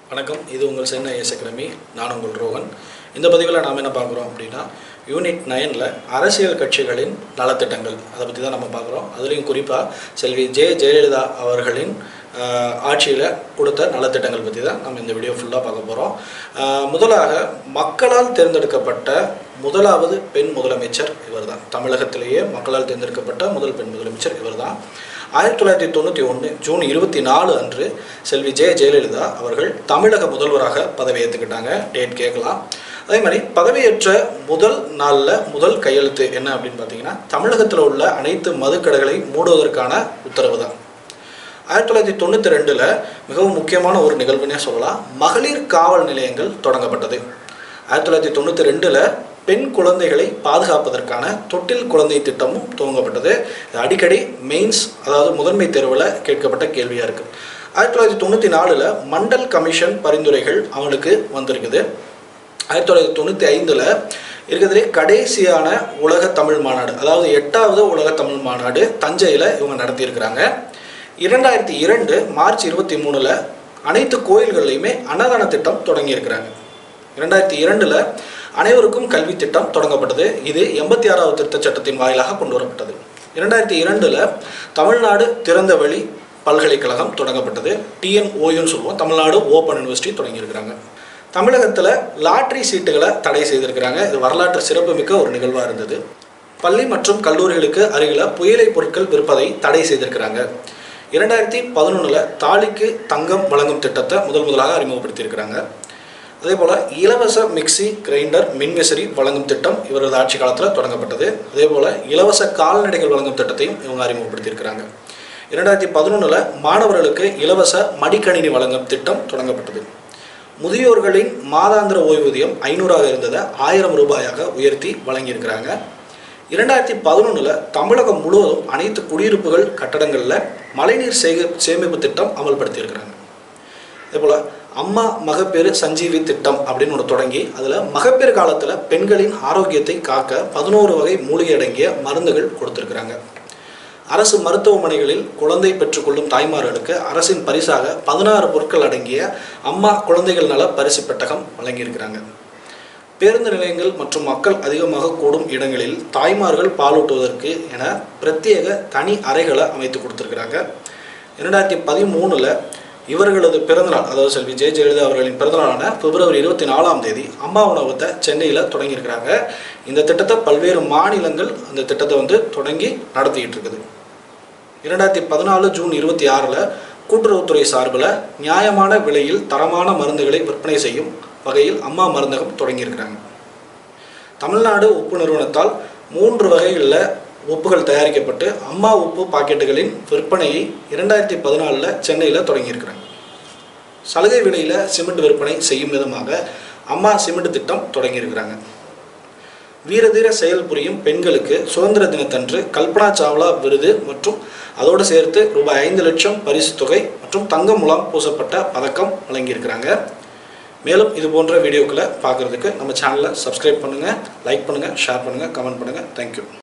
வணக்கம் இது உங்கள் சென்னை ஐஎஸ் அகாடமி நான் உங்கள் ரோகன் இந்த பதிவில் நாம் என்ன பார்க்குறோம் அப்படின்னா யூனிட் நைனில் அரசியல் கட்சிகளின் நலத்திட்டங்கள் அதை பற்றி தான் நம்ம பார்க்குறோம் அதுலேயும் குறிப்பாக செல்வி ஜெ ஜெயலலிதா அவர்களின் ஆட்சியில் கொடுத்த நலத்திட்டங்கள் பற்றி தான் நம்ம இந்த வீடியோ ஃபுல்லாக பார்க்க போகிறோம் முதலாக மக்களால் தேர்ந்தெடுக்கப்பட்ட முதலாவது பெண் முதலமைச்சர் இவர் தான் தமிழகத்திலேயே மக்களால் தேர்ந்தெடுக்கப்பட்ட முதல் பெண் முதலமைச்சர் இவர் தான் ஆயிரத்தி தொள்ளாயிரத்தி தொண்ணூற்றி ஒன்று ஜூன் இருபத்தி நாலு அன்று செல்வி ஜெய ஜெயலலிதா அவர்கள் தமிழக முதல்வராக பதவி ஏற்றுக்கிட்டாங்க டேட் கேட்கலாம் அதே மாதிரி பதவியேற்ற முதல் நாளில் முதல் கையெழுத்து என்ன அப்படின்னு பார்த்தீங்கன்னா தமிழகத்தில் உள்ள அனைத்து மதுக்கடைகளை மூடுவதற்கான உத்தரவு தான் ஆயிரத்தி தொள்ளாயிரத்தி தொண்ணூற்றி ரெண்டில் மிகவும் முக்கியமான ஒரு நிகழ்வுனே சொல்லலாம் மகளிர் காவல் நிலையங்கள் தொடங்கப்பட்டது ஆயிரத்தி தொள்ளாயிரத்தி தொண்ணூற்றி ரெண்டில் பெண் குழந்தைகளை பாதுகாப்பதற்கான தொட்டில் குழந்தை திட்டமும் துவங்கப்பட்டது இது அடிக்கடி மெயின்ஸ் அதாவது முதன்மை தேர்வில் கேட்கப்பட்ட கேள்வியாக இருக்குது ஆயிரத்தி தொள்ளாயிரத்தி தொண்ணூற்றி நாலில் மண்டல் கமிஷன் பரிந்துரைகள் அவங்களுக்கு வந்திருக்குது ஆயிரத்தி தொள்ளாயிரத்தி தொண்ணூற்றி ஐந்தில் இருக்கிறதுலே கடைசியான உலக தமிழ் மாநாடு அதாவது எட்டாவது உலக தமிழ் மாநாடு தஞ்சையில் இவங்க நடத்தியிருக்கிறாங்க இரண்டாயிரத்தி இரண்டு மார்ச் இருபத்தி மூணில் அனைத்து கோயில்கள்லையுமே அன்னதான திட்டம் தொடங்கியிருக்கிறாங்க இரண்டாயிரத்தி இரண்டில் அனைவருக்கும் கல்வி திட்டம் தொடங்கப்பட்டது இது எண்பத்தி ஆறாவது திருத்த சட்டத்தின் வாயிலாக கொண்டு வரப்பட்டது இரண்டாயிரத்தி இரண்டில் தமிழ்நாடு திறந்தவெளி பல்கலைக்கழகம் தொடங்கப்பட்டது டிஎன்ஓயுன்னு சொல்லுவோம் தமிழ்நாடு ஓப்பன் யூனிவர்சிட்டி தொடங்கியிருக்கிறாங்க தமிழகத்தில் லாட்ரி சீட்டுகளை தடை செய்திருக்கிறாங்க இது வரலாற்று சிறப்புமிக்க ஒரு நிகழ்வாக இருந்தது பள்ளி மற்றும் கல்லூரிகளுக்கு அருகில் புயலை பொருட்கள் விற்பதை தடை செய்திருக்கிறாங்க இரண்டாயிரத்தி பதினொன்றில் தாலிக்கு தங்கம் வழங்கும் திட்டத்தை முதல் முதலாக அறிமுகப்படுத்தியிருக்கிறாங்க அதே போல் இலவச மிக்சி கிரைண்டர் மின்விசிறி வழங்கும் திட்டம் இவரது ஆட்சி காலத்தில் தொடங்கப்பட்டது அதே போல் இலவச கால்நடைகள் வழங்கும் திட்டத்தையும் இவங்க அறிமுகப்படுத்தியிருக்கிறாங்க இரண்டாயிரத்தி பதினொன்றில் மாணவர்களுக்கு இலவச மடிக்கணினி வழங்கும் திட்டம் தொடங்கப்பட்டது முதியோர்களின் மாதாந்திர ஓய்வூதியம் ஐநூறாக இருந்ததை ஆயிரம் ரூபாயாக உயர்த்தி வழங்கியிருக்கிறாங்க இரண்டாயிரத்தி பதினொன்றில் தமிழகம் முழுவதும் அனைத்து குடியிருப்புகள் கட்டடங்களில் மழைநீர் சேக சேமிப்பு திட்டம் அமல்படுத்தியிருக்கிறாங்க அதேபோல் அம்மா மகப்பேறு சஞ்சீவி திட்டம் அப்படின்னு ஒன்று தொடங்கி அதில் மகப்பேறு காலத்தில் பெண்களின் ஆரோக்கியத்தை காக்க பதினோரு வகை மூலிகை அடங்கிய மருந்துகள் கொடுத்துருக்குறாங்க அரசு மருத்துவமனைகளில் குழந்தை பெற்றுக்கொள்ளும் தாய்மார்களுக்கு அரசின் பரிசாக பதினாறு பொருட்கள் அடங்கிய அம்மா குழந்தைகள் நல பரிசு பெட்டகம் வழங்கியிருக்கிறாங்க பேருந்து நிலையங்கள் மற்றும் மக்கள் அதிகமாக கூடும் இடங்களில் தாய்மார்கள் பாலூட்டுவதற்கு என பிரத்யேக தனி அறைகளை அமைத்து கொடுத்துருக்குறாங்க இரண்டாயிரத்தி பதிமூணில் இவர்களது பிறந்தநாள் அதாவது செல்வி ஜெய ஜெயலலிதா அவர்களின் பிறந்தநாளான பிப்ரவரி இருபத்தி நாலாம் தேதி அம்மா உணவகத்தை சென்னையில் தொடங்கியிருக்கிறாங்க இந்த திட்டத்தை பல்வேறு மாநிலங்கள் அந்த திட்டத்தை வந்து தொடங்கி நடத்திக்கிட்டு இருக்குது இரண்டாயிரத்தி பதினாலு ஜூன் இருபத்தி ஆறில் கூட்டுறவுத்துறை சார்பில் நியாயமான விலையில் தரமான மருந்துகளை விற்பனை செய்யும் வகையில் அம்மா மருந்தகம் தொடங்கியிருக்கிறாங்க தமிழ்நாடு உப்பு நிறுவனத்தால் மூன்று வகைகளில் உப்புகள் தயாரிக்கப்பட்டு அம்மா உப்பு பாக்கெட்டுகளின் விற்பனையை இரண்டாயிரத்தி பதினாலில் சென்னையில் தொடங்கியிருக்கிறாங்க சலுகை விலையில் சிமெண்ட் விற்பனை செய்யும் விதமாக அம்மா சிமெண்ட் திட்டம் தொடங்கியிருக்கிறாங்க வீரதீர செயல் புரியும் பெண்களுக்கு சுதந்திர தினத்தன்று கல்பனா சாவ்லா விருது மற்றும் அதோடு சேர்த்து ரூபாய் ஐந்து லட்சம் பரிசு தொகை மற்றும் தங்க முலாம் பூசப்பட்ட பதக்கம் வழங்கியிருக்கிறாங்க மேலும் இது போன்ற வீடியோக்களை பார்க்குறதுக்கு நம்ம சேனலை சப்ஸ்கிரைப் பண்ணுங்கள் லைக் பண்ணுங்கள் ஷேர் பண்ணுங்கள் கமெண்ட் பண்ணுங்கள் தேங்க்யூ